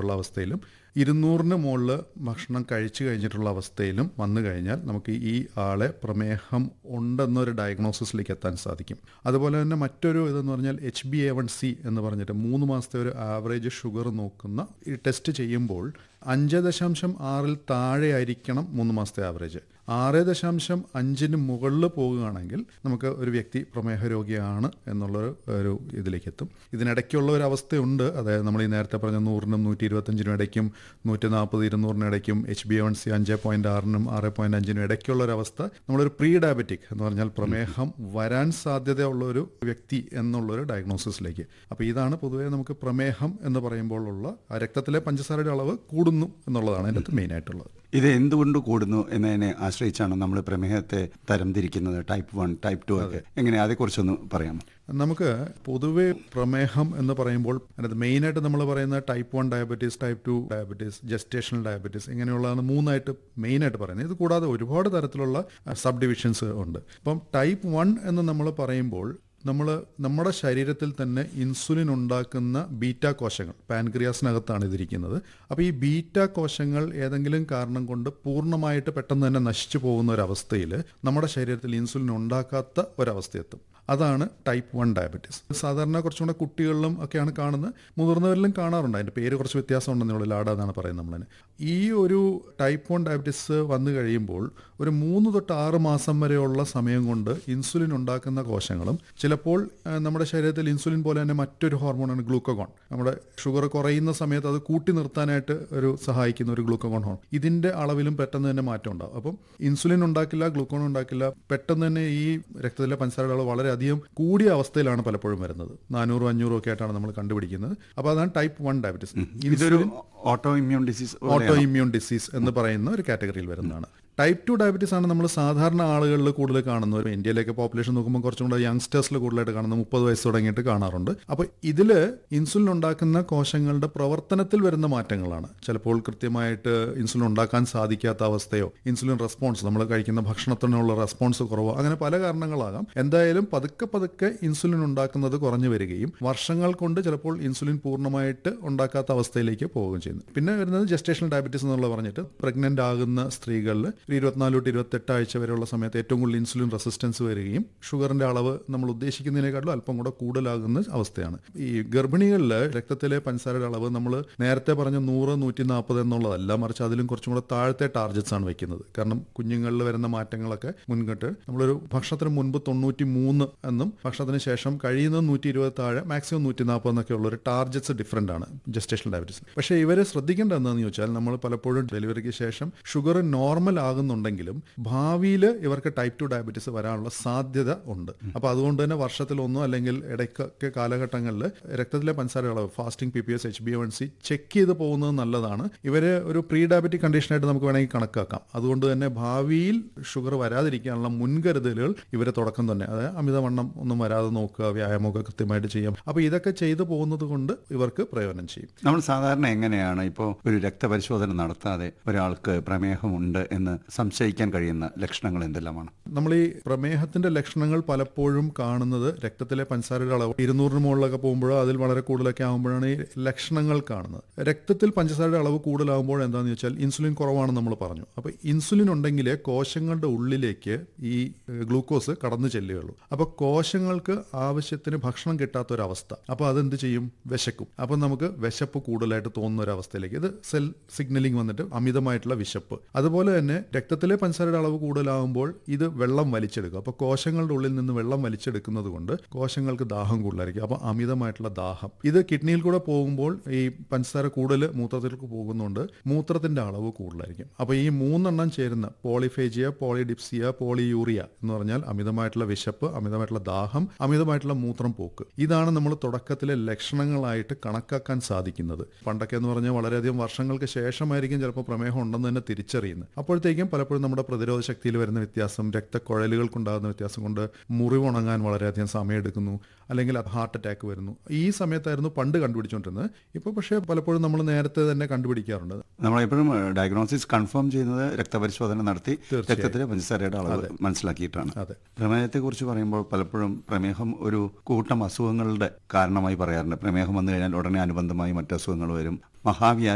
കഴിഞ്ഞിട്ടുള്ള അവസ്ഥയിലും ഇരുന്നൂറിന് മുകളിൽ ഭക്ഷണം കഴിച്ചു കഴിഞ്ഞിട്ടുള്ള അവസ്ഥയിലും വന്നു കഴിഞ്ഞാൽ നമുക്ക് ഈ ആളെ പ്രമേഹം ഉണ്ടെന്നൊരു ഡയഗ്നോസിസിലേക്ക് എത്താൻ സാധിക്കും അതുപോലെ തന്നെ മറ്റൊരു ഇതെന്ന് പറഞ്ഞാൽ H B A one C എന്ന് പറഞ്ഞിട്ട് മൂന്ന് മാസത്തെ ഒരു ആവറേജ് ഷുഗർ നോക്കുന്ന ഈ ടെസ്റ്റ് ചെയ്യുമ്പോൾ അഞ്ച് ദശാംശം ആറിൽ താഴെ ആയിരിക്കണം മൂന്ന് മാസത്തെ ആവറേജ് ആറ് ദശാംശം അഞ്ചിന് മുകളിൽ പോവുകയാണെങ്കിൽ നമുക്ക് ഒരു വ്യക്തി പ്രമേഹ രോഗിയാണ് എന്നുള്ളൊരു ഒരു ഇതിലേക്ക് എത്തും ഇതിനിടയ്ക്കുള്ള ഒരു അവസ്ഥയുണ്ട് അതായത് നമ്മൾ ഈ നേരത്തെ പറഞ്ഞ നൂറിനും നൂറ്റി ഇരുപത്തഞ്ചിനും ഇടയ്ക്കും നൂറ്റി നാൽപ്പത് ഇരുന്നൂറിനും ഇടയ്ക്കും എച്ച് ബി വൺ സി അഞ്ച് പോയിന്റ് ആറിനും ആറ് പോയിന്റ് അഞ്ചിനും ഇടയ്ക്കുള്ള ഒരു അവസ്ഥ നമ്മളൊരു പ്രീ ഡയബറ്റിക് എന്ന് പറഞ്ഞാൽ പ്രമേഹം വരാൻ സാധ്യതയുള്ള ഒരു വ്യക്തി എന്നുള്ളൊരു ഡയഗ്നോസിസിലേക്ക് അപ്പോൾ ഇതാണ് പൊതുവേ നമുക്ക് പ്രമേഹം എന്ന് പറയുമ്പോഴുള്ള ആ രക്തത്തിലെ പഞ്ചസാരയുടെ അളവ് കൂടുന്നു എന്നുള്ളതാണ് അതിൻ്റെ അകത്ത് മെയിനായിട്ടുള്ളത് ഇത് എന്തുകൊണ്ട് കൂടുന്നു എന്നതിനെ ആശ്രയിച്ചാണ് നമ്മൾ പ്രമേഹത്തെ തരംതിരിക്കുന്നത് ടൈപ്പ് വൺ ടൈപ്പ് ടു ഒക്കെ എങ്ങനെ അതേക്കുറിച്ചൊന്ന് പറയാമോ നമുക്ക് പൊതുവെ പ്രമേഹം എന്ന് പറയുമ്പോൾ അതിനകത്ത് മെയിനായിട്ട് നമ്മൾ പറയുന്ന type one diabetes type two diabetes gestational diabetes ഇങ്ങനെയുള്ളതാണ് മൂന്നായിട്ട് മെയിനായിട്ട് പറയുന്നത് ഇത് കൂടാതെ ഒരുപാട് തരത്തിലുള്ള സബ് ഡിവിഷൻസ് ഉണ്ട് അപ്പം ടൈപ്പ് വൺ എന്ന് നമ്മൾ പറയുമ്പോൾ നമ്മൾ നമ്മുടെ ശരീരത്തിൽ തന്നെ ഇൻസുലിൻ ഉണ്ടാക്കുന്ന ബീറ്റ കോശങ്ങൾ പാൻക്രിയാസിനകത്താണ് ഇതിരിക്കുന്നത് അപ്പോൾ ഈ ബീറ്റ കോശങ്ങൾ ഏതെങ്കിലും കാരണം കൊണ്ട് പൂർണ്ണമായിട്ട് പെട്ടെന്ന് തന്നെ നശിച്ചു പോകുന്ന ഒരവസ്ഥയിൽ നമ്മുടെ ശരീരത്തിൽ ഇൻസുലിൻ ഉണ്ടാക്കാത്ത ഒരവസ്ഥയെത്തും അതാണ് ടൈപ്പ് വൺ ഡയബറ്റീസ് സാധാരണ കുറച്ചും കൂടെ കുട്ടികളിലും ഒക്കെയാണ് കാണുന്നത് മുതിർന്നവരിലും കാണാറുണ്ട് അതിൻ്റെ പേര് കുറച്ച് വ്യത്യാസം ഉണ്ടെന്നുള്ള ലാഡ എന്നാണ് പറയുന്നത് നമ്മളതിന് ഈ ഒരു ടൈപ്പ് വൺ ഡയബറ്റീസ് വന്നു കഴിയുമ്പോൾ ഒരു മൂന്ന് തൊട്ട് ആറ് മാസം വരെയുള്ള സമയം കൊണ്ട് ഇൻസുലിൻ ഉണ്ടാക്കുന്ന കോശങ്ങളും ചിലപ്പോൾ ആ, നമ്മുടെ ശരീരത്തിൽ ഇൻസുലിൻ പോലെ തന്നെ മറ്റൊരു ഹോർമോണാണ് ഗ്ലൂക്കോഗോൺ നമ്മുടെ ഷുഗർ കുറയുന്ന സമയത്ത് അത് കൂട്ടി നിർത്താനായിട്ട് ഒരു സഹായിക്കുന്ന ഒരു ഗ്ലൂക്കോഗോൺ ഹോൺ ഇതിൻ്റെ അളവിലും പെട്ടെന്ന് തന്നെ മാറ്റം ഉണ്ടാവും അപ്പം ഇൻസുലിൻ ഉണ്ടാക്കില്ല ഗ്ലൂക്കോൺ ഉണ്ടാക്കില്ല പെട്ടെന്ന് തന്നെ ഈ രക്തത്തിലെ പഞ്ചസാരയുടെ അളവ് വളരെയധികം കൂടിയ അവസ്ഥയിലാണ് പലപ്പോഴും വരുന്നത് നാനൂറും അഞ്ഞൂറും ഒക്കെ ആയിട്ടാണ് നമ്മൾ കണ്ടുപിടിക്കുന്നത് അപ്പോൾ അതാണ് ടൈപ്പ് വൺ ഡയബറ്റീസ് ഇതൊരു autoimmune disease autoimmune disease എന്ന് പറയുന്ന ഒരു കാറ്റഗറിയിൽ വരുന്നതാണ് ടൈപ്പ് ടു ഡയബറ്റീസ് ആണ് നമ്മൾ സാധാരണ ആളുകളിൽ കൂടുതൽ കാണുന്നത് ഇന്ത്യയിലേക്ക് പോപ്പുലേഷൻ നോക്കുമ്പോൾ കുറച്ചും കൂടെ യങ്സ്റ്റേഴ്സിൽ കൂടുതലായിട്ട് കാണുന്നത് മുപ്പത് വയസ്സ് തുടങ്ങിയിട്ട് കാണാറുണ്ട് അപ്പോൾ ഇതിൽ ഇൻസുലിൻ ഉണ്ടാക്കുന്ന കോശങ്ങളുടെ പ്രവർത്തനത്തിൽ വരുന്ന മാറ്റങ്ങളാണ് ചിലപ്പോൾ കൃത്യമായിട്ട് ഇൻസുലിൻ ഉണ്ടാക്കാൻ സാധിക്കാത്ത അവസ്ഥയോ ഇൻസുലിൻ റെസ്പോൺസ് നമ്മൾ കഴിക്കുന്ന ഭക്ഷണത്തിനുള്ള റെസ്പോൺസ് കുറവോ അങ്ങനെ പല കാരണങ്ങളാകാം എന്തായാലും പതുക്കെ പതുക്കെ ഇൻസുലിൻ ഉണ്ടാക്കുന്നത് കുറഞ്ഞു വരികയും വർഷങ്ങൾ കൊണ്ട് ചിലപ്പോൾ ഇൻസുലിൻ പൂർണ്ണമായിട്ട് ഉണ്ടാക്കാത്ത അവസ്ഥയിലേക്ക് പോവുകയും ചെയ്യുന്നു പിന്നെ വരുന്നത് ജസ്റ്റേഷണൽ ഡയബറ്റീസ് എന്നുള്ള പറഞ്ഞിട്ട് പ്രഗ്നന്റ് ആകുന്ന സ്ത്രീകളിൽ ഒരു ഇരുപത്തിനാല് തൊട്ട് ഇരുപത്തെട്ട് ആഴ്ച വരെയുള്ള സമയത്ത് ഏറ്റവും കൂടുതൽ ഇൻസുലിൻ റെസിസ്റ്റൻസ് വരികയും ഷുഗറിന്റെ അളവ് നമ്മൾ ഉദ്ദേശിക്കുന്നതിനേക്കാളും അല്പം കൂടെ കൂടുതലാകുന്ന അവസ്ഥയാണ് ഈ ഗർഭിണികളിൽ രക്തത്തിലെ പഞ്ചസാരയുടെ അളവ് നമ്മൾ നേരത്തെ പറഞ്ഞ നൂറ് നൂറ്റി നാൽപ്പത് എന്നുള്ളതല്ല മറിച്ച് അതിലും കുറച്ചും കൂടെ താഴത്തെ ടാർജറ്റ്സ് ആണ് വെക്കുന്നത് കാരണം കുഞ്ഞുങ്ങളിൽ വരുന്ന മാറ്റങ്ങളൊക്കെ മുൻകിട്ട് നമ്മളൊരു ഭക്ഷണത്തിന് മുൻപ് തൊണ്ണൂറ്റി മൂന്ന് എന്നും ഭക്ഷണത്തിന് ശേഷം കഴിയുന്നത് നൂറ്റി ഇരുപത് താഴെ മാക്സിമം നൂറ്റി നാൽപ്പത് എന്നൊക്കെ ഉള്ള ഒരു ടാർജറ്റ്സ് ഡിഫറെൻ്റ് ആണ് ജസ്റ്റേഷണൽ ഡയബറ്റീസ് പക്ഷേ ഇവരെ ശ്രദ്ധിക്കേണ്ടത് എന്താണെന്ന് ചോദിച്ചാൽ നമ്മൾ പലപ്പോഴും ഡെലിവറിക്ക് ശേഷം ഷുഗർ നോർമൽ ആകുന്നുണ്ടെങ്കിലും ഭാവിയിൽ ഇവർക്ക് ടൈപ്പ് ടു ഡയബറ്റീസ് വരാനുള്ള സാധ്യത ഉണ്ട് അപ്പോൾ അതുകൊണ്ട് തന്നെ വർഷത്തിലൊന്നോ അല്ലെങ്കിൽ ഇടയ്ക്കൊക്കെ കാലഘട്ടങ്ങളിൽ രക്തത്തിലെ പഞ്ചസാര അളവ് fasting P P S H B one C check ചെയ്ത് പോകുന്നത് നല്ലതാണ് ഇവരെ ഒരു പ്രീ ഡയബറ്റിക് കണ്ടീഷനായിട്ട് നമുക്ക് വേണമെങ്കിൽ കണക്കാക്കാം അതുകൊണ്ട് തന്നെ ഭാവിയിൽ ഷുഗർ വരാതിരിക്കാനുള്ള മുൻകരുതലുകൾ ഇവരെ തുടക്കം തന്നെ അതായത് അമിതവണ്ണം ഒന്നും വരാതെ നോക്കുക വ്യായാമമൊക്കെ കൃത്യമായിട്ട് ചെയ്യാം അപ്പോൾ ഇതൊക്കെ ചെയ്തു പോകുന്നത് കൊണ്ട് ഇവർക്ക് പ്രയോജനം ചെയ്യും നമ്മൾ സാധാരണ എങ്ങനെയാണ് ഇപ്പോൾ ഒരു രക്തപരിശോധന നടത്താതെ ഒരാൾക്ക് പ്രമേഹമുണ്ട് എന്ന് സംശയിക്കാൻ കഴിയുന്ന ലക്ഷണങ്ങൾ എന്തെല്ലാമാണ് നമ്മൾ ഈ പ്രമേഹത്തിന്റെ ലക്ഷണങ്ങൾ പലപ്പോഴും കാണുന്നത് രക്തത്തിലെ പഞ്ചസാരയുടെ അളവ് ഇരുന്നൂറിന് മുകളിലൊക്കെ പോകുമ്പോഴോ അതിൽ വളരെ കൂടുതലൊക്കെ ആകുമ്പോഴാണ് ഈ ലക്ഷണങ്ങൾ കാണുന്നത് രക്തത്തിൽ പഞ്ചസാരയുടെ അളവ് കൂടുതലാകുമ്പോൾ എന്താണെന്ന് വെച്ചാൽ ഇൻസുലിൻ കുറവാണെന്ന് നമ്മൾ പറഞ്ഞു അപ്പോൾ ഇൻസുലിൻ ഉണ്ടെങ്കിലേ കോശങ്ങളുടെ ഉള്ളിലേക്ക് ഈ ഏഹ്, ഗ്ലൂക്കോസ് കടന്നു ചെല്ലുകയുള്ളൂ അപ്പോൾ കോശങ്ങൾക്ക് ആവശ്യത്തിന് ഭക്ഷണം കിട്ടാത്ത ഒരു അവസ്ഥ അപ്പോൾ അതെന്ത് ചെയ്യും വിശക്കും അപ്പോൾ നമുക്ക് വിശപ്പ് കൂടുതലായിട്ട് തോന്നുന്ന ഒരു അവസ്ഥയിലേക്ക് ഇത് സെൽ സിഗ്നലിംഗ് വന്നിട്ട് അമിതമായിട്ടുള്ള വിശപ്പ് അതുപോലെ തന്നെ രക്തത്തിലെ പഞ്ചസാരയുടെ അളവ് കൂടുതലാകുമ്പോൾ ഇത് വെള്ളം വലിച്ചെടുക്കും അപ്പോൾ കോശങ്ങളുടെ ഉള്ളിൽ നിന്ന് വെള്ളം വലിച്ചെടുക്കുന്നത് കൊണ്ട് കോശങ്ങൾക്ക് ദാഹം കൂടുതലായിരിക്കും അപ്പോൾ അമിതമായിട്ടുള്ള ദാഹം ഇത് കിഡ്നിയിൽ കൂടെ പോകുമ്പോൾ ഈ പഞ്ചസാര കൂടുതൽ മൂത്രത്തിലേക്ക് പോകുന്നുണ്ട് മൂത്രത്തിന്റെ അളവ് കൂടുതലായിരിക്കും അപ്പോൾ ഈ മൂന്നെണ്ണം ചേരുന്ന പോളിഫേജിയ പോളിഡിപ്സിയ പോളിയൂറിയ എന്ന് പറഞ്ഞാൽ അമിതമായിട്ടുള്ള വിശപ്പ് അമിതമായിട്ടുള്ള ദാഹം അമിതമായിട്ടുള്ള മൂത്രം പോക്ക് ഇതാണ് നമ്മൾ തുടക്കത്തിലെ ലക്ഷണങ്ങളായിട്ട് കണക്കാക്കാൻ സാധിക്കുന്നത് പണ്ടൊക്കെ എന്ന് പറഞ്ഞാൽ വളരെയധികം വർഷങ്ങൾക്ക് ശേഷമായിരിക്കും ചിലപ്പോൾ പ്രമേഹം ഉണ്ടെന്ന് തന്നെ തിരിച്ചറിയുന്നത് അപ്പോഴത്തേക്കും പലപ്പോഴും നമ്മുടെ പ്രതിരോധ ശക്തിയിൽ വരുന്ന വ്യത്യാസം രക്തക്കുഴലുകൾക്കുണ്ടാകുന്ന വ്യത്യാസം കൊണ്ട് മുറിവുണങ്ങാൻ വളരെയധികം സമയമെടുക്കുന്നു അല്ലെങ്കിൽ ഹാർട്ട് അറ്റാക്ക് വരുന്നു ഈ സമയത്തായിരുന്നു പണ്ട് കണ്ടുപിടിച്ചുകൊണ്ടിരുന്നത് ഇപ്പോൾ പക്ഷേ പലപ്പോഴും നമ്മൾ നേരത്തെ തന്നെ കണ്ടുപിടിക്കാറുണ്ട് നമ്മളെപ്പോഴും ഡയഗ്നോസിസ് കൺഫേം ചെയ്യുന്നത് രക്തപരിശോധന നടത്തി രക്തത്തിലെ പഞ്ചസാരയുടെ അളവ് മനസ്സിലാക്കിയിട്ടാണ് അതെ. പ്രമേഹത്തെക്കുറിച്ച് പറയുമ്പോൾ പലപ്പോഴും പ്രമേഹം ഒരു കൂട്ടം അസുഖങ്ങളുടെ കാരണമായി പറയാറുണ്ട് പ്രമേഹം വന്നു കഴിഞ്ഞാൽ ഉടനെ അനുബന്ധമായി മറ്റ് അസുഖങ്ങൾ വരും മഹാവ്യാധി